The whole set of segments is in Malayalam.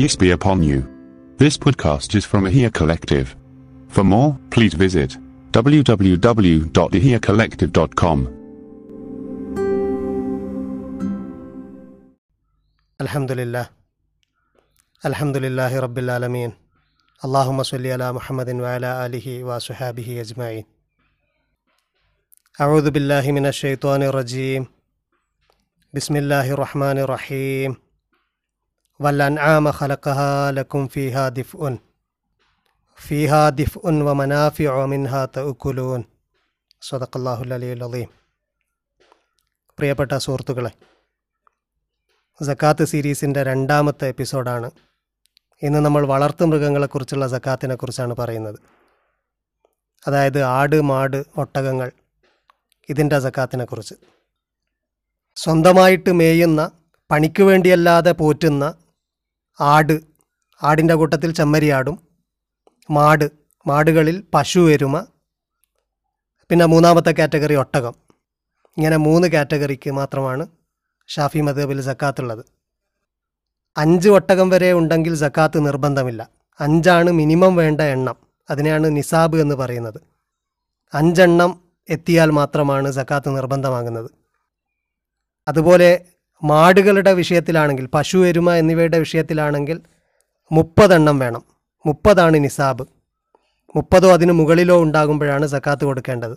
Peace be upon you. This podcast is from Ahia Collective. For more, please visit www.ahiacollective.com. الحمد لله الحمد لله رب العالمين اللهم صل على محمد وعلى آله وصحابه أجمعين أعوذ بالله من الشيطان الرجيم بسم الله الرحمن الرحيم والأنعام خلقها لكم فيها دفء فيها دفء ومنافع منها تأكلون صدق الله العلي العظيم പ്രിയപ്പെട്ട സുഹൃത്തുക്കളെ സക്കാത്ത് സീരീസിൻ്റെ രണ്ടാമത്തെ എപ്പിസോഡാണ് ഇന്ന് നമ്മൾ വളർത്തു മൃഗങ്ങളെക്കുറിച്ചുള്ള സക്കാത്തിനെ കുറിച്ചാണ് പറയുന്നത് അതായത് ആട് മാട് ഒട്ടകങ്ങൾ ഇതിൻ്റെ സക്കാത്തിനെ കുറിച്ച് സ്വന്തമായിട്ട് മേയുന്ന പണിക്ക് വേണ്ടിയല്ലാതെ പോറ്റുന്ന ആട് ആടിൻ്റെ കൂട്ടത്തിൽ ചെമ്മരിയാടും മാട് മാടുകളിൽ പശു എരുമ പിന്നെ മൂന്നാമത്തെ കാറ്റഗറി ഒട്ടകം ഇങ്ങനെ മൂന്ന് കാറ്റഗറിക്ക് മാത്രമാണ് ഷാഫി മദബിൽ സക്കാത്തുള്ളത് അഞ്ച് ഒട്ടകം വരെ ഉണ്ടെങ്കിൽ സക്കാത്ത് നിർബന്ധമില്ല അഞ്ചാണ് മിനിമം വേണ്ട എണ്ണം അതിനെയാണ് നിസാബ് എന്ന് പറയുന്നത് അഞ്ചെണ്ണം എത്തിയാൽ മാത്രമാണ് സക്കാത്ത് നിർബന്ധമാകുന്നത് അതുപോലെ മാടുകളുടെ വിഷയത്തിലാണെങ്കിൽ പശു എരുമ എന്നിവയുടെ വിഷയത്തിലാണെങ്കിൽ മുപ്പതെണ്ണം വേണം മുപ്പതാണ് നിസാബ് മുപ്പതോ അതിന് മുകളിലോ ഉണ്ടാകുമ്പോഴാണ് സക്കാത്ത് കൊടുക്കേണ്ടത്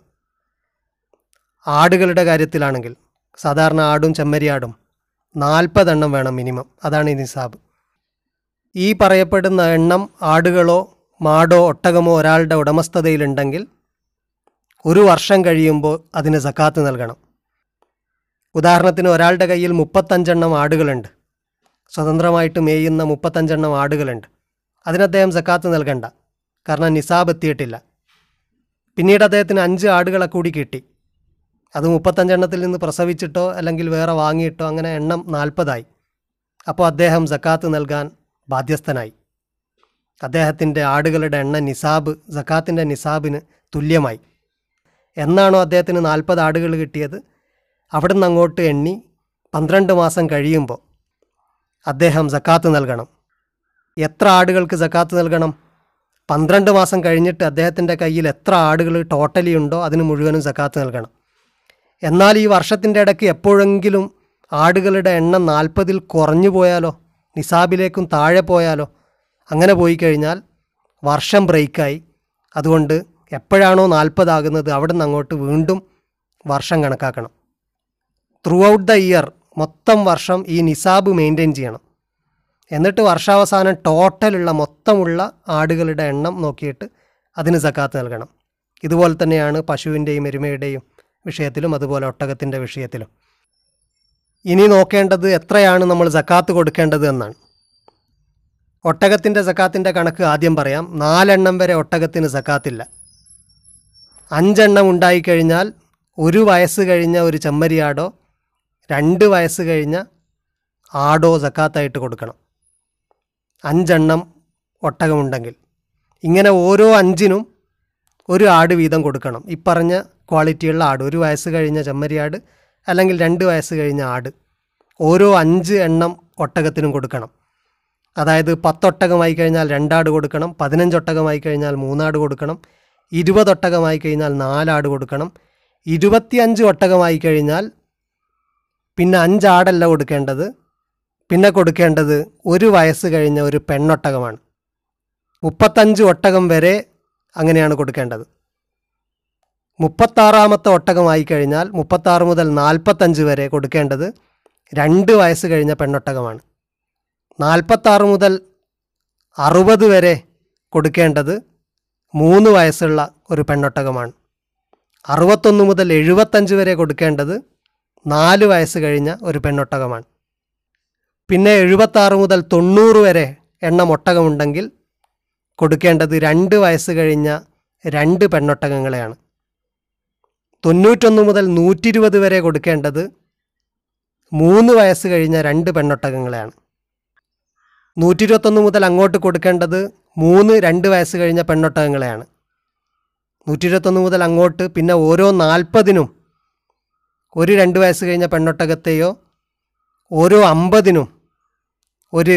ആടുകളുടെ കാര്യത്തിലാണെങ്കിൽ സാധാരണ ആടും ചെമ്മരിയാടും നാൽപ്പതെണ്ണം വേണം മിനിമം അതാണ് ഈ നിസാബ് ഈ പറയപ്പെടുന്ന എണ്ണം ആടുകളോ മാടോ ഒട്ടകമോ ഒരാളുടെ ഉടമസ്ഥതയിലുണ്ടെങ്കിൽ ഒരു വർഷം കഴിയുമ്പോൾ അതിന് സക്കാത്ത് നൽകണം ഉദാഹരണത്തിന് ഒരാളുടെ കയ്യിൽ മുപ്പത്തഞ്ചെണ്ണം ആടുകളുണ്ട് സ്വതന്ത്രമായിട്ട് മേയുന്ന മുപ്പത്തഞ്ചെണ്ണം ആടുകളുണ്ട് അതിന് അദ്ദേഹം സക്കാത്ത് നൽകണ്ട കാരണം നിസാബ് എത്തിയിട്ടില്ല പിന്നീട് അദ്ദേഹത്തിന് അഞ്ച് ആടുകളെ കൂടി കിട്ടി അത് മുപ്പത്തഞ്ചെണ്ണത്തിൽ നിന്ന് പ്രസവിച്ചിട്ടോ അല്ലെങ്കിൽ വേറെ വാങ്ങിയിട്ടോ അങ്ങനെ എണ്ണം നാൽപ്പതായി അപ്പോൾ അദ്ദേഹം സക്കാത്ത് നൽകാൻ ബാധ്യസ്ഥനായി അദ്ദേഹത്തിൻ്റെ ആടുകളുടെ എണ്ണം നിസാബ് സക്കാത്തിൻ്റെ നിസാബിന് തുല്യമായി എന്നാണോ അദ്ദേഹത്തിന് നാൽപ്പത് ആടുകൾ കിട്ടിയത് അവിടുന്ന് അങ്ങോട്ട് എണ്ണി പന്ത്രണ്ട് മാസം കഴിയുമ്പോൾ അദ്ദേഹം സക്കാത്ത് നൽകണം എത്ര ആടുകൾക്ക് സക്കാത്ത് നൽകണം പന്ത്രണ്ട് മാസം കഴിഞ്ഞിട്ട് അദ്ദേഹത്തിൻ്റെ കയ്യിൽ എത്ര ആടുകൾ ടോട്ടലി ഉണ്ടോ അതിന് മുഴുവനും സക്കാത്ത് നൽകണം എന്നാൽ ഈ വർഷത്തിൻ്റെ ഇടയ്ക്ക് എപ്പോഴെങ്കിലും ആടുകളുടെ എണ്ണം നാൽപ്പതിൽ കുറഞ്ഞു പോയാലോ നിസാബിലേക്കും താഴെ പോയാലോ അങ്ങനെ പോയി കഴിഞ്ഞാൽ വർഷം ബ്രേക്കായി അതുകൊണ്ട് എപ്പോഴാണോ നാൽപ്പതാകുന്നത് അവിടെ നിന്ന് അങ്ങോട്ട് വീണ്ടും വർഷം കണക്കാക്കണം ത്രൂ ഔട്ട് ദ ഇയർ മൊത്തം വർഷം ഈ നിസാബ് മെയിൻറ്റെയിൻ ചെയ്യണം എന്നിട്ട് വർഷാവസാനം ടോട്ടലുള്ള മൊത്തമുള്ള ആടുകളുടെ എണ്ണം നോക്കിയിട്ട് അതിന് സക്കാത്ത് നൽകണം ഇതുപോലെ തന്നെയാണ് പശുവിൻ്റെയും എരുമയുടെയും വിഷയത്തിലും അതുപോലെ ഒട്ടകത്തിൻ്റെ വിഷയത്തിലും ഇനി നോക്കേണ്ടത് എത്രയാണ് നമ്മൾ സക്കാത്ത് കൊടുക്കേണ്ടത് എന്നാണ് ഒട്ടകത്തിൻ്റെ സക്കാത്തിൻ്റെ കണക്ക് ആദ്യം പറയാം നാലെണ്ണം വരെ ഒട്ടകത്തിന് സക്കാത്തില്ല അഞ്ചെണ്ണം ഉണ്ടായിക്കഴിഞ്ഞാൽ ഒരു വയസ്സ് കഴിഞ്ഞ ഒരു ചെമ്മരിയാടോ രണ്ട് വയസ്സ് കഴിഞ്ഞ ആടോ സക്കാത്തായിട്ട് കൊടുക്കണം അഞ്ചെണ്ണം ഒട്ടകമുണ്ടെങ്കിൽ ഇങ്ങനെ ഓരോ അഞ്ചിനും ഒരു ആട് വീതം കൊടുക്കണം ഈ പറഞ്ഞ ക്വാളിറ്റിയുള്ള ആട് ഒരു വയസ്സ് കഴിഞ്ഞ ചെമ്മരിയാട് അല്ലെങ്കിൽ രണ്ട് വയസ്സ് കഴിഞ്ഞ ആട് ഓരോ അഞ്ച് എണ്ണം ഒട്ടകത്തിനും കൊടുക്കണം അതായത് പത്തൊട്ടകമായി കഴിഞ്ഞാൽ രണ്ടാട് കൊടുക്കണം പതിനഞ്ചൊട്ടകമായി കഴിഞ്ഞാൽ മൂന്നാട് കൊടുക്കണം ഇരുപതൊട്ടകമായി കഴിഞ്ഞാൽ നാലാട് കൊടുക്കണം ഇരുപത്തിയഞ്ച് ഒട്ടകമായി കഴിഞ്ഞാൽ പിന്നെ അഞ്ചാടല്ല കൊടുക്കേണ്ടത് പിന്നെ കൊടുക്കേണ്ടത് ഒരു വയസ്സ് കഴിഞ്ഞ ഒരു പെണ്ണൊട്ടകമാണ് മുപ്പത്തഞ്ച് ഒട്ടകം വരെ അങ്ങനെയാണ് കൊടുക്കേണ്ടത് മുപ്പത്താറാമത്തെ ഒട്ടകമായി കഴിഞ്ഞാൽ മുപ്പത്താറ് മുതൽ നാൽപ്പത്തഞ്ച് വരെ കൊടുക്കേണ്ടത് രണ്ട് വയസ്സ് കഴിഞ്ഞ പെണ്ണൊട്ടകമാണ് നാൽപ്പത്താറ് മുതൽ അറുപത് വരെ കൊടുക്കേണ്ടത് മൂന്ന് വയസ്സുള്ള ഒരു പെണ്ണൊട്ടകമാണ് അറുപത്തൊന്ന് മുതൽ എഴുപത്തഞ്ച് വരെ കൊടുക്കേണ്ടത് നാല് വയസ്സ് കഴിഞ്ഞ ഒരു പെണ്ണൊട്ടകമാണ് പിന്നെ എഴുപത്താറ് മുതൽ തൊണ്ണൂറ് വരെ എണ്ണം ഒട്ടകമുണ്ടെങ്കിൽ കൊടുക്കേണ്ടത് രണ്ട് വയസ്സ് കഴിഞ്ഞ രണ്ട് പെണ്ണൊട്ടകങ്ങളെയാണ് തൊണ്ണൂറ്റൊന്ന് മുതൽ നൂറ്റി ഇരുപത് വരെ കൊടുക്കേണ്ടത് മൂന്ന് വയസ്സ് കഴിഞ്ഞ രണ്ട് പെണ്ണൊട്ടകങ്ങളെയാണ് നൂറ്റി ഇരുപത്തൊന്ന് മുതൽ അങ്ങോട്ട് കൊടുക്കേണ്ടത് മൂന്ന് രണ്ട് വയസ്സ് കഴിഞ്ഞ പെണ്ണൊട്ടകങ്ങളെയാണ് നൂറ്റി ഇരുപത്തൊന്ന് മുതൽ അങ്ങോട്ട് പിന്നെ ഓരോ നാൽപ്പതിനും ഒരു രണ്ട് വയസ്സ് കഴിഞ്ഞ പെണ്ണൊട്ടകത്തെയോ ഓരോ അമ്പതിനും ഒരു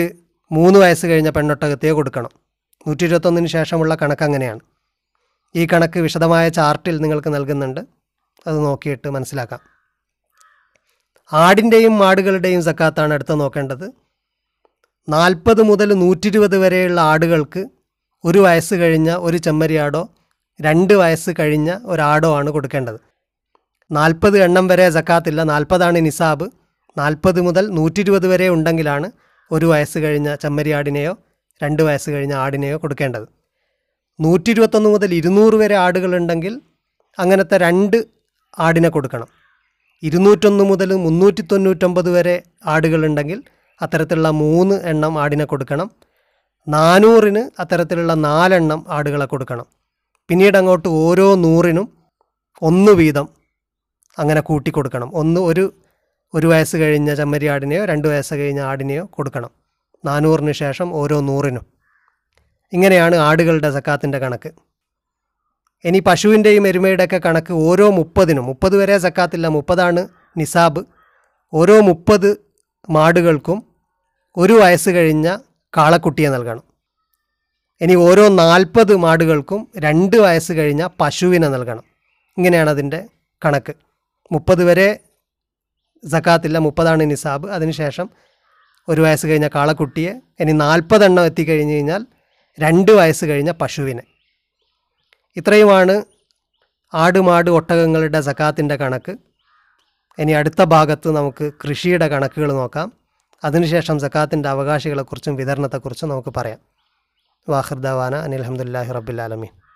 മൂന്ന് വയസ്സ് കഴിഞ്ഞ പെണ്ണൊട്ടകത്തെയോ കൊടുക്കണം നൂറ്റി ഇരുപത്തൊന്നിന് ശേഷമുള്ള കണക്ക് അങ്ങനെയാണ് ഈ കണക്ക് വിശദമായ ചാർട്ടിൽ നിങ്ങൾക്ക് നൽകുന്നുണ്ട് അത് നോക്കിയിട്ട് മനസ്സിലാക്കാം ആടിൻ്റെയും മാടുകളുടെയും സക്കാത്താണ് അടുത്ത നോക്കേണ്ടത് നാൽപ്പത് മുതൽ നൂറ്റി ഇരുപത് വരെയുള്ള ആടുകൾക്ക് ഒരു വയസ്സ് കഴിഞ്ഞ ഒരു ചെമ്മരിയാടോ രണ്ട് വയസ്സ് കഴിഞ്ഞ ഒരാടോ ആണ് കൊടുക്കേണ്ടത് നാൽപ്പത് എണ്ണം വരെ സക്കാത്തില്ല നാൽപ്പതാണ് നിസാബ് നാൽപ്പത് മുതൽ നൂറ്റി ഇരുപത് വരെ ഉണ്ടെങ്കിലാണ് ഒരു വയസ്സ് കഴിഞ്ഞ ചെമ്മരിയാടിനെയോ രണ്ട് വയസ്സ് കഴിഞ്ഞ ആടിനെയോ കൊടുക്കേണ്ടത് നൂറ്റി ഇരുപത്തൊന്ന് മുതൽ ഇരുന്നൂറ് വരെ ആടുകളുണ്ടെങ്കിൽ അങ്ങനത്തെ രണ്ട് ആടിനെ കൊടുക്കണം ഇരുന്നൂറ്റൊന്ന് മുതൽ മുന്നൂറ്റി തൊണ്ണൂറ്റൊമ്പത് വരെ ആടുകളുണ്ടെങ്കിൽ അത്തരത്തിലുള്ള മൂന്ന് എണ്ണം ആടിനെ കൊടുക്കണം നാനൂറിന് അത്തരത്തിലുള്ള നാലെണ്ണം ആടുകളെ കൊടുക്കണം പിന്നീട് അങ്ങോട്ട് ഓരോ നൂറിനും ഒന്ന് വീതം അങ്ങനെ കൂട്ടി കൊടുക്കണം ഒന്ന് ഒരു ഒരു വയസ്സ് കഴിഞ്ഞ ചെമ്മരി ആടിനെയോ രണ്ട് വയസ്സ് കഴിഞ്ഞ ആടിനെയോ കൊടുക്കണം നാനൂറിന് ശേഷം ഓരോ നൂറിനും ഇങ്ങനെയാണ് ആടുകളുടെ സക്കാത്തിൻ്റെ കണക്ക് ഇനി പശുവിൻ്റെയും എരുമയുടെയൊക്കെ കണക്ക് ഓരോ മുപ്പതിനും മുപ്പത് വരെ സക്കാത്തില്ല മുപ്പതാണ് നിസാബ് ഓരോ മുപ്പത് മാടുകൾക്കും ഒരു വയസ്സ് കഴിഞ്ഞ കാളക്കുട്ടിയെ നൽകണം ഇനി ഓരോ നാൽപ്പത് മാടുകൾക്കും രണ്ട് വയസ്സ് കഴിഞ്ഞ പശുവിനെ നൽകണം ഇങ്ങനെയാണ് അതിൻ്റെ കണക്ക് മുപ്പത് വരെ സക്കാത്തില്ല മുപ്പതാണ് നിസാബ് അതിനുശേഷം ഒരു വയസ്സ് കഴിഞ്ഞ കാളക്കുട്ടിയെ ഇനി നാൽപ്പതെണ്ണം എത്തിക്കഴിഞ്ഞ് കഴിഞ്ഞാൽ രണ്ട് വയസ്സ് കഴിഞ്ഞ പശുവിനെ ഇത്രയുമാണ് ആട് മാട് ഒട്ടകങ്ങളുടെ സക്കാത്തിൻ്റെ കണക്ക് ഇനി അടുത്ത ഭാഗത്ത് നമുക്ക് കൃഷിയുടെ കണക്കുകൾ നോക്കാം അതിനുശേഷം സക്കാത്തിൻ്റെ അവകാശികളെക്കുറിച്ചും വിതരണത്തെക്കുറിച്ചും നമുക്ക് പറയാം വാഹിർദാവാന അനിൽ അഹമ്മദില്ലാഹി റബ്ബുലാലമീൻ